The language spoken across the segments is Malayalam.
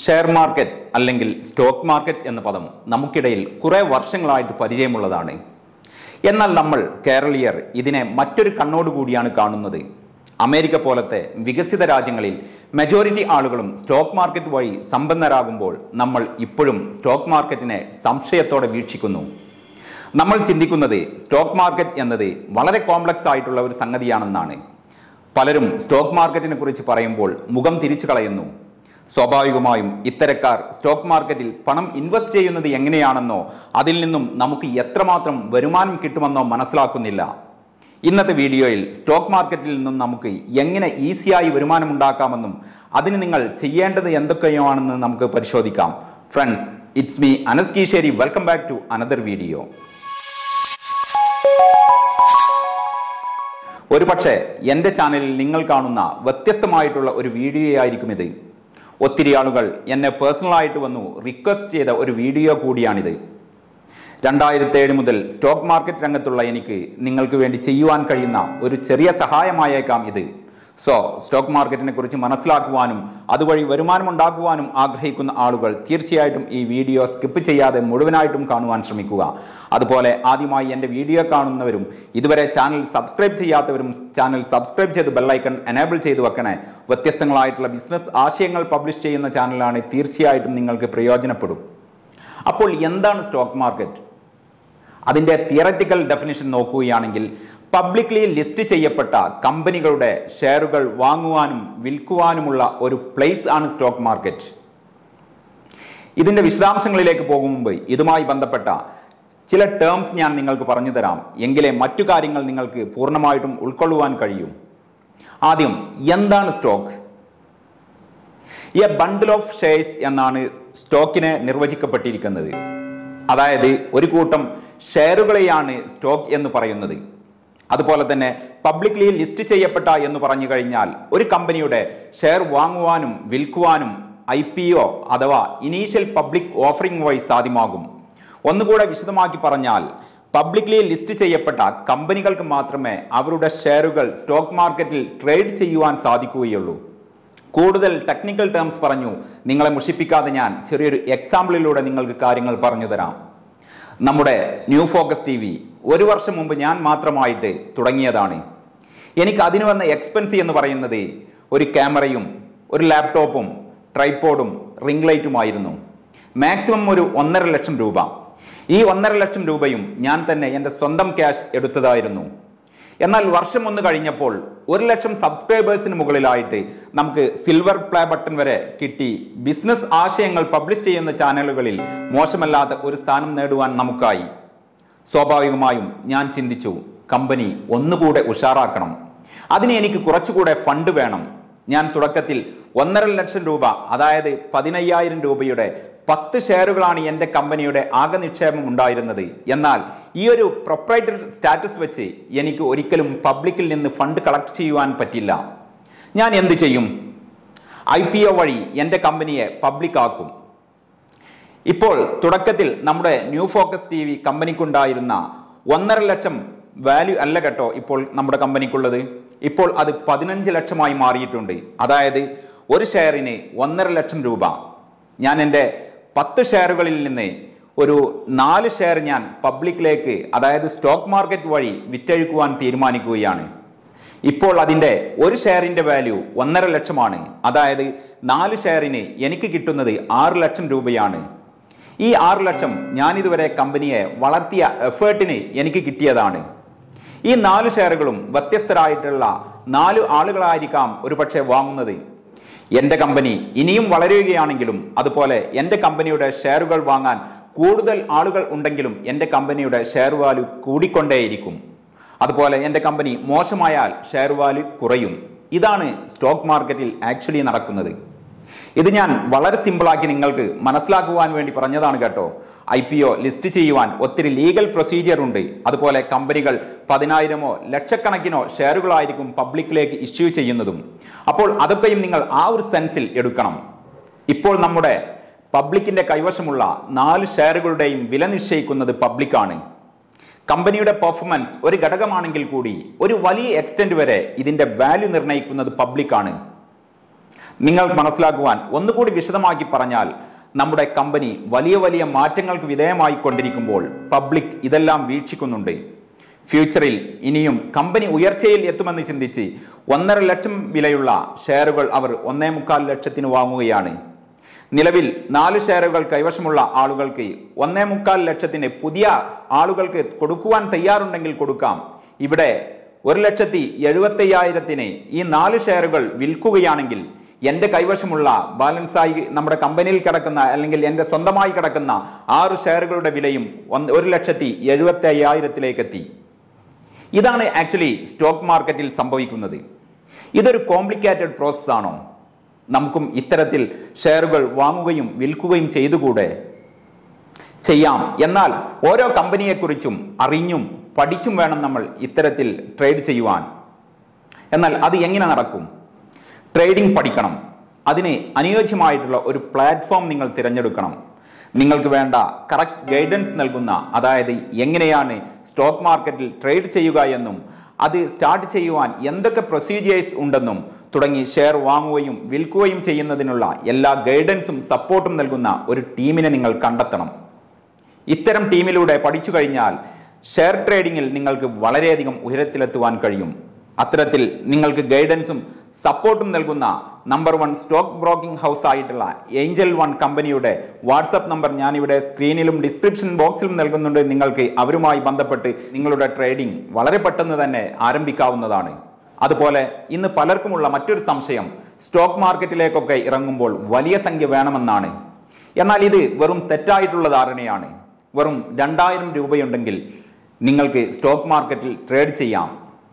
ഷെയർ മാർക്കറ്റ് അല്ലെങ്കിൽ സ്റ്റോക്ക് മാർക്കറ്റ് എന്ന പദം നമുക്കിടയിൽ കുറെ വർഷങ്ങളായിട്ട് പരിചയമുള്ളതാണ് എന്നാൽ നമ്മൾ കേരളീയർ ഇതിനെ മറ്റൊരു കണ്ണോടുകൂടിയാണ് കാണുന്നത് അമേരിക്ക പോലത്തെ വികസിത രാജ്യങ്ങളിൽ മെജോറിറ്റി ആളുകളും സ്റ്റോക്ക് മാർക്കറ്റ് വഴി സമ്പന്നരാകുമ്പോൾ നമ്മൾ ഇപ്പോഴും സ്റ്റോക്ക് മാർക്കറ്റിനെ സംശയത്തോടെ വീക്ഷിക്കുന്നു നമ്മൾ ചിന്തിക്കുന്നത് സ്റ്റോക്ക് മാർക്കറ്റ് എന്നത് വളരെ കോംപ്ലക്സ് ആയിട്ടുള്ള ഒരു സംഗതിയാണെന്നാണ് പലരും സ്റ്റോക്ക് മാർക്കറ്റിനെ കുറിച്ച് പറയുമ്പോൾ മുഖം തിരിച്ചു കളയുന്നു സ്വാഭാവികമായും ഇത്തരക്കാർ സ്റ്റോക്ക് മാർക്കറ്റിൽ പണം ഇൻവെസ്റ്റ് ചെയ്യുന്നത് എങ്ങനെയാണെന്നോ അതിൽ നിന്നും നമുക്ക് എത്രമാത്രം വരുമാനം കിട്ടുമെന്നോ മനസ്സിലാക്കുന്നില്ല ഇന്നത്തെ വീഡിയോയിൽ സ്റ്റോക്ക് മാർക്കറ്റിൽ നിന്നും നമുക്ക് എങ്ങനെ ഈസിയായി വരുമാനം ഉണ്ടാക്കാമെന്നും അതിന് നിങ്ങൾ ചെയ്യേണ്ടത് എന്തൊക്കെയാണെന്ന് നമുക്ക് പരിശോധിക്കാം friends it's me Anas Keesheri welcome back to another video ഒരുപക്ഷെ എൻ്റെ ചാനലിൽ നിങ്ങൾ കാണുന്ന വ്യത്യസ്തമായിട്ടുള്ള ഒരു വീഡിയോ ആയിരിക്കും ഇത് ഒത്തിരി ആളുകൾ എന്നെ പേഴ്സണലായിട്ട് വന്നു റിക്വസ്റ്റ് ചെയ്ത ഒരു വീഡിയോ കൂടിയാണിത് രണ്ടായിരത്തി ഏഴ് മുതൽ സ്റ്റോക്ക് മാർക്കറ്റ് രംഗത്തുള്ള എനിക്ക് നിങ്ങൾക്ക് വേണ്ടി ചെയ്യുവാൻ കഴിയുന്ന ഒരു ചെറിയ സഹായമായേക്കാം ഇത് സോ സ്റ്റോക്ക് മാർക്കറ്റിനെ കുറിച്ച് മനസ്സിലാക്കുവാനും അതുവഴി വരുമാനം ഉണ്ടാക്കുവാനും ആഗ്രഹിക്കുന്ന ആളുകൾ തീർച്ചയായിട്ടും ഈ വീഡിയോ സ്കിപ്പ് ചെയ്യാതെ മുഴുവനായിട്ടും കാണുവാൻ ശ്രമിക്കുക അതുപോലെ ആദ്യമായി എൻ്റെ വീഡിയോ കാണുന്നവരും ഇതുവരെ ചാനൽ സബ്സ്ക്രൈബ് ചെയ്യാത്തവരും ചാനൽ സബ്സ്ക്രൈബ് ചെയ്ത് ബെല്ലൈക്കൺ എനേബിൾ ചെയ്ത് വെക്കണേ വ്യത്യസ്തങ്ങളായിട്ടുള്ള ബിസിനസ് ആശയങ്ങൾ പബ്ലിഷ് ചെയ്യുന്ന ചാനലാണ് തീർച്ചയായിട്ടും നിങ്ങൾക്ക് പ്രയോജനപ്പെടും അപ്പോൾ എന്താണ് സ്റ്റോക്ക് മാർക്കറ്റ് അതിൻ്റെ തിയററ്റിക്കൽ ഡെഫിനിഷൻ നോക്കുകയാണെങ്കിൽ പബ്ലിക്ലി ലിസ്റ്റ് ചെയ്യപ്പെട്ട കമ്പനികളുടെ ഷെയറുകൾ വാങ്ങുവാനും വിൽക്കുവാനുമുള്ള ഒരു പ്ലേസ് ആണ് സ്റ്റോക്ക് മാർക്കറ്റ് ഇതിൻ്റെ വിശദാംശങ്ങളിലേക്ക് പോകും മുമ്പ് ഇതുമായി ബന്ധപ്പെട്ട ചില ടേംസ് ഞാൻ നിങ്ങൾക്ക് പറഞ്ഞു തരാം എങ്കിലേ മറ്റു കാര്യങ്ങൾ നിങ്ങൾക്ക് പൂർണ്ണമായിട്ടും ഉൾക്കൊള്ളുവാൻ കഴിയും ആദ്യം എന്താണ് stock a bundle of shares എന്നാണ് സ്റ്റോക്കിനെ നിർവചിക്കപ്പെട്ടിരിക്കുന്നത് അതായത് ഒരു കൂട്ടം ഷെയറുകളെയാണ് സ്റ്റോക്ക് എന്ന് പറയുന്നത് അതുപോലെ തന്നെ പബ്ലിക്ലി ലിസ്റ്റ് ചെയ്യപ്പെട്ട എന്ന് പറഞ്ഞു കഴിഞ്ഞാൽ ഒരു കമ്പനിയുടെ ഷെയർ വാങ്ങുവാനും വിൽക്കുവാനും ഐ പി ഒ അഥവാ ഇനീഷ്യൽ പബ്ലിക് ഓഫറിംഗ് വഴി സാധ്യമാകും ഒന്നുകൂടെ വിശദമാക്കി പറഞ്ഞാൽ പബ്ലിക്ലി ലിസ്റ്റ് ചെയ്യപ്പെട്ട കമ്പനികൾക്ക് മാത്രമേ അവരുടെ ഷെയറുകൾ സ്റ്റോക്ക് മാർക്കറ്റിൽ ട്രേഡ് ചെയ്യുവാൻ സാധിക്കുകയുള്ളൂ കൂടുതൽ ടെക്നിക്കൽ ടേംസ് പറഞ്ഞു നിങ്ങളെ മുഷിപ്പിക്കാതെ ഞാൻ ചെറിയൊരു എക്സാമ്പിളിലൂടെ നിങ്ങൾക്ക് കാര്യങ്ങൾ പറഞ്ഞു തരാം നമ്മുടെ ന്യൂ ഫോക്കസ് ടി വി ഒരു വർഷം മുമ്പ് ഞാൻ മാത്രമായിട്ട് തുടങ്ങിയതാണ് എനിക്ക് അതിന് വന്ന എക്സ്പെൻസ് എന്ന് പറയുന്നത് ഒരു ക്യാമറയും ഒരു ലാപ്ടോപ്പും ട്രൈപ്പോഡും റിംഗ് ലൈറ്റുമായിരുന്നു മാക്സിമം ഒരു ഒന്നര ലക്ഷം രൂപ ഈ ഒന്നര ലക്ഷം രൂപയും ഞാൻ തന്നെ എൻ്റെ സ്വന്തം ക്യാഷ് എടുത്തതായിരുന്നു എന്നാൽ വർഷം ഒന്ന് കഴിഞ്ഞപ്പോൾ ഒരു ലക്ഷം സബ്സ്ക്രൈബേഴ്സിന് മുകളിലായിട്ട് നമുക്ക് സിൽവർ പ്ലേ ബട്ടൺ വരെ കിട്ടി ബിസിനസ് ആശയങ്ങൾ പബ്ലിഷ് ചെയ്യുന്ന ചാനലുകളിൽ മോശമല്ലാത്ത ഒരു സ്ഥാനം നേടുവാൻ നമുക്കായി സ്വാഭാവികമായും ഞാൻ ചിന്തിച്ചു കമ്പനി ഒന്നുകൂടെ ഉഷാറാക്കണം അതിന് എനിക്ക് കുറച്ചുകൂടെ ഫണ്ട് വേണം ഞാൻ തുടക്കത്തിൽ ഒന്നര ലക്ഷം രൂപ അതായത് പതിനയ്യായിരം രൂപയുടെ പത്ത് ഷെയറുകളാണ് എൻ്റെ കമ്പനിയുടെ ആകെ നിക്ഷേപം ഉണ്ടായിരുന്നത് എന്നാൽ ഈ ഒരു പ്രൊപ്പറേറ്റർ സ്റ്റാറ്റസ് വെച്ച് എനിക്ക് ഒരിക്കലും പബ്ലിക്കിൽ നിന്ന് ഫണ്ട് കളക്ട് ചെയ്യുവാൻ പറ്റില്ല ഞാൻ എന്ത് ചെയ്യും ഐ പി ഒ വഴി എൻ്റെ കമ്പനിയെ പബ്ലിക് ആക്കും ഇപ്പോൾ തുടക്കത്തിൽ നമ്മുടെ ന്യൂ ഫോക്കസ് ടി വി കമ്പനിക്കുണ്ടായിരുന്ന ഒന്നര ലക്ഷം വാല്യൂ അല്ല കേട്ടോ ഇപ്പോൾ നമ്മുടെ കമ്പനിക്കുള്ളത് ഇപ്പോൾ അത് പതിനഞ്ച് ലക്ഷമായി മാറിയിട്ടുണ്ട് അതായത് ഒരു ഷെയറിന് ഒന്നര ലക്ഷം രൂപ ഞാൻ എൻ്റെ പത്ത് ഷെയറുകളിൽ നിന്ന് ഒരു നാല് ഷെയർ ഞാൻ പബ്ലിക്കിലേക്ക് അതായത് സ്റ്റോക്ക് മാർക്കറ്റ് വഴി വിറ്റഴിക്കുവാൻ തീരുമാനിക്കുകയാണ് ഇപ്പോൾ അതിൻ്റെ ഒരു ഷെയറിൻ്റെ വാല്യൂ ഒന്നര ലക്ഷമാണ് അതായത് നാല് ഷെയറിന് എനിക്ക് കിട്ടുന്നത് ആറ് ലക്ഷം രൂപയാണ് ഈ ആറ് ലക്ഷം ഞാനിതുവരെ കമ്പനിയെ വളർത്തിയ എഫേർട്ടിന് എനിക്ക് കിട്ടിയതാണ് ഈ നാല് ഷെയറുകളും വ്യത്യസ്തരായിട്ടുള്ള നാല് ആളുകളായിരിക്കാം ഒരുപക്ഷെ വാങ്ങുന്നത് എൻ്റെ കമ്പനി ഇനിയും വളരുകയാണെങ്കിലും അതുപോലെ എൻ്റെ കമ്പനിയുടെ ഷെയറുകൾ വാങ്ങാൻ കൂടുതൽ ആളുകൾ ഉണ്ടെങ്കിലും എൻ്റെ കമ്പനിയുടെ ഷെയർ വാല്യൂ കൂടിക്കൊണ്ടേയിരിക്കും അതുപോലെ എൻ്റെ കമ്പനി മോശമായാൽ ഷെയർ വാല്യൂ കുറയും ഇതാണ് സ്റ്റോക്ക് മാർക്കറ്റിൽ ആക്ച്വലി നടക്കുന്നത് ഇത് ഞാൻ വളരെ സിമ്പിളാക്കി നിങ്ങൾക്ക് മനസ്സിലാക്കുവാൻ വേണ്ടി പറഞ്ഞതാണ് കേട്ടോ ഐ പി ഒ ലിസ്റ്റ് ചെയ്യുവാൻ ഒത്തിരി ലീഗൽ പ്രൊസീജിയർ ഉണ്ട് അതുപോലെ കമ്പനികൾ പതിനായിരമോ ലക്ഷക്കണക്കിനോ ഷെയറുകളായിരിക്കും പബ്ലിക്കിലേക്ക് ഇഷ്യൂ ചെയ്യുന്നതും അപ്പോൾ അതൊക്കെയും നിങ്ങൾ ആ ഒരു സെൻസിൽ എടുക്കണം ഇപ്പോൾ നമ്മുടെ പബ്ലിക്കിന്റെ കൈവശമുള്ള നാല് ഷെയറുകളുടെയും വില നിശ്ചയിക്കുന്നത് പബ്ലിക്കാണ് കമ്പനിയുടെ പെർഫോമൻസ് ഒരു ഘടകമാണെങ്കിൽ കൂടി ഒരു വലിയ എക്സ്റ്റെന്റ് വരെ ഇതിന്റെ വാല്യൂ നിർണ്ണയിക്കുന്നത് പബ്ലിക്കാണ് നിങ്ങൾക്ക് മനസ്സിലാക്കുവാൻ ഒന്നുകൂടി വിശദമാക്കി പറഞ്ഞാൽ നമ്മുടെ കമ്പനി വലിയ വലിയ മാറ്റങ്ങൾക്ക് വിധേയമായി കൊണ്ടിരിക്കുമ്പോൾ പബ്ലിക് ഇതെല്ലാം വീക്ഷിക്കുന്നുണ്ട് ഫ്യൂച്ചറിൽ ഇനിയും കമ്പനി ഉയർച്ചയിൽ എത്തുമെന്ന് ചിന്തിച്ച് ഒന്നര ലക്ഷം വിലയുള്ള ഷെയറുകൾ അവർ ഒന്നേ മുക്കാൽ ലക്ഷത്തിന് വാങ്ങുകയാണ് നിലവിൽ നാല് ഷെയറുകൾ കൈവശമുള്ള ആളുകൾക്ക് ഒന്നേ മുക്കാൽ ലക്ഷത്തിന് പുതിയ ആളുകൾക്ക് കൊടുക്കുവാൻ തയ്യാറുണ്ടെങ്കിൽ കൊടുക്കാം ഇവിടെ ഒരു ലക്ഷത്തി എഴുപത്തയ്യായിരത്തിന് ഈ നാല് ഷെയറുകൾ വിൽക്കുകയാണെങ്കിൽ എൻ്റെ കൈവശമുള്ള ബാലൻസായി നമ്മുടെ കമ്പനിയിൽ കിടക്കുന്ന അല്ലെങ്കിൽ എൻ്റെ സ്വന്തമായി കിടക്കുന്ന ആറ് ഷെയറുകളുടെ വിലയും ഒന്ന് ഒരു ലക്ഷത്തി എഴുപത്തി അയ്യായിരത്തിലേക്ക് എത്തി ഇതാണ് ആക്ച്വലി സ്റ്റോക്ക് മാർക്കറ്റിൽ സംഭവിക്കുന്നത് ഇതൊരു കോംപ്ലിക്കേറ്റഡ് പ്രോസസ് ആണോ നമുക്കും ഇത്തരത്തിൽ ഷെയറുകൾ വാങ്ങുകയും വിൽക്കുകയും ചെയ്തുകൂടെ ചെയ്യാം എന്നാൽ ഓരോ കമ്പനിയെക്കുറിച്ചും അറിഞ്ഞും പഠിച്ചും വേണം നമ്മൾ ഇത്തരത്തിൽ ട്രേഡ് ചെയ്യുവാൻ എന്നാൽ അത് എങ്ങനെ നടക്കും ട്രേഡിംഗ് പഠിക്കണം അതിന് അനുയോജ്യമായിട്ടുള്ള ഒരു പ്ലാറ്റ്ഫോം നിങ്ങൾ തിരഞ്ഞെടുക്കണം നിങ്ങൾക്ക് വേണ്ട കറക്റ്റ് ഗൈഡൻസ് നൽകുന്ന അതായത് എങ്ങനെയാണ് സ്റ്റോക്ക് മാർക്കറ്റിൽ ട്രേഡ് ചെയ്യുക എന്നും അത് സ്റ്റാർട്ട് ചെയ്യുവാൻ എന്തൊക്കെ പ്രൊസീജിയേഴ്സ് ഉണ്ടെന്നും തുടങ്ങി ഷെയർ വാങ്ങുകയും വിൽക്കുകയും ചെയ്യുന്നതിനുള്ള എല്ലാ ഗൈഡൻസും സപ്പോർട്ടും നൽകുന്ന ഒരു ടീമിനെ നിങ്ങൾ കണ്ടെത്തണം ഇത്തരം ടീമിലൂടെ പഠിച്ചു കഴിഞ്ഞാൽ ഷെയർ ട്രേഡിങ്ങിൽ നിങ്ങൾക്ക് വളരെയധികം ഉയരത്തിലെത്തുവാൻ കഴിയും അത്തരത്തിൽ നിങ്ങൾക്ക് ഗൈഡൻസും സപ്പോർട്ടും നൽകുന്ന number one stock broking house ആയിട്ടുള്ള ഏഞ്ചൽ വൺ കമ്പനിയുടെ വാട്സപ്പ് നമ്പർ ഞാനിവിടെ സ്ക്രീനിലും ഡിസ്ക്രിപ്ഷൻ ബോക്സിലും നൽകുന്നുണ്ട് നിങ്ങൾക്ക് അവരുമായി ബന്ധപ്പെട്ട് നിങ്ങളുടെ ട്രേഡിംഗ് വളരെ പെട്ടെന്ന് തന്നെ ആരംഭിക്കാവുന്നതാണ് അതുപോലെ ഇന്ന് പലർക്കുമുള്ള മറ്റൊരു സംശയം സ്റ്റോക്ക് മാർക്കറ്റിലേക്കൊക്കെ ഇറങ്ങുമ്പോൾ വലിയ സംഖ്യ വേണമെന്നാണ് എന്നാൽ ഇത് വെറും തെറ്റായിട്ടുള്ള ധാരണയാണ് വെറും രണ്ടായിരം രൂപയുണ്ടെങ്കിൽ നിങ്ങൾക്ക് സ്റ്റോക്ക് മാർക്കറ്റിൽ ട്രേഡ് ചെയ്യാം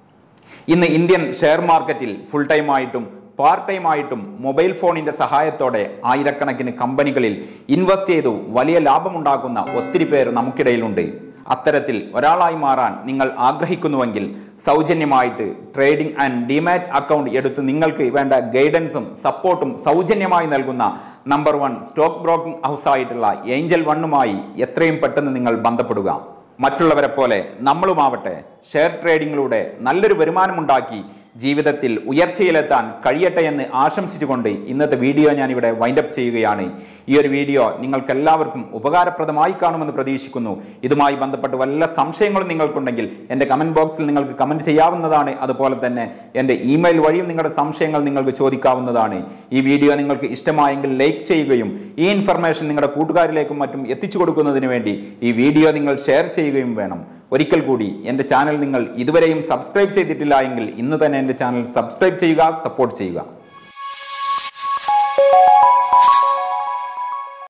ഇന്ന് ഇന്ത്യൻ ഷെയർ മാർക്കറ്റിൽ ഫുൾ ടൈം ആയിട്ടും പാർട്ട് ടൈം ആയിട്ടും മൊബൈൽ ഫോണിന്റെ സഹായത്തോടെ ആയിരക്കണക്കിന് കമ്പനികളിൽ ഇൻവെസ്റ്റ് ചെയ്തു വലിയ ലാഭമുണ്ടാക്കുന്ന ഒത്തിരി പേർ നമുക്കിടയിലുണ്ട് അത്തരത്തിൽ ഒരാളായി മാറാൻ നിങ്ങൾ ആഗ്രഹിക്കുന്നുവെങ്കിൽ സൗജന്യമായിട്ട് ട്രേഡിംഗ് ആൻഡ് ഡിമാറ്റ് അക്കൗണ്ട് എടുത്ത് നിങ്ങൾക്ക് വേണ്ട ഗൈഡൻസും സപ്പോർട്ടും സൗജന്യമായി നൽകുന്ന number one stock broking house ആയിട്ടുള്ള ഏഞ്ചൽ വണ്ണുമായി എത്രയും പെട്ടെന്ന് നിങ്ങൾ ബന്ധപ്പെടുക മറ്റുള്ളവരെ പോലെ നമ്മളുമാവട്ടെ ഷെയർ ട്രേഡിങ്ങിലൂടെ നല്ലൊരു വരുമാനമുണ്ടാക്കി ജീവിതത്തിൽ ഉയർച്ചയിലെത്താൻ കഴിയട്ടെ എന്ന് ആശംസിച്ചുകൊണ്ട് ഇന്നത്തെ വീഡിയോ ഞാൻ ഇവിടെ വൈൻഡപ്പ് ചെയ്യുകയാണ് ഈ ഒരു വീഡിയോ നിങ്ങൾക്ക് എല്ലാവർക്കും ഉപകാരപ്രദമായി കാണുമെന്ന് പ്രതീക്ഷിക്കുന്നു ഇതുമായി ബന്ധപ്പെട്ട് വല്ല സംശയങ്ങളും നിങ്ങൾക്കുണ്ടെങ്കിൽ എൻ്റെ കമൻറ്റ് ബോക്സിൽ നിങ്ങൾക്ക് കമൻറ്റ് ചെയ്യാവുന്നതാണ് അതുപോലെ തന്നെ എൻ്റെ ഇമെയിൽ വഴിയും നിങ്ങളുടെ സംശയങ്ങൾ നിങ്ങൾക്ക് ചോദിക്കാവുന്നതാണ് ഈ വീഡിയോ നിങ്ങൾക്ക് ഇഷ്ടമായെങ്കിൽ ലൈക്ക് ചെയ്യുകയും ഈ ഇൻഫർമേഷൻ നിങ്ങളുടെ കൂട്ടുകാരിലേക്കും മറ്റും എത്തിച്ചു കൊടുക്കുന്നതിന് വേണ്ടി ഈ വീഡിയോ നിങ്ങൾ ഷെയർ ചെയ്യുകയും വേണം ഒരിക്കൽ കൂടി എൻ്റെ ചാനൽ നിങ്ങൾ ഇതുവരെയും സബ്സ്ക്രൈബ് ചെയ്തിട്ടില്ല എങ്കിൽ ഇന്ന് തന്നെ എൻ്റെ ചാനൽ സബ്സ്ക്രൈബ് ചെയ്യുക സപ്പോർട്ട് ചെയ്യുക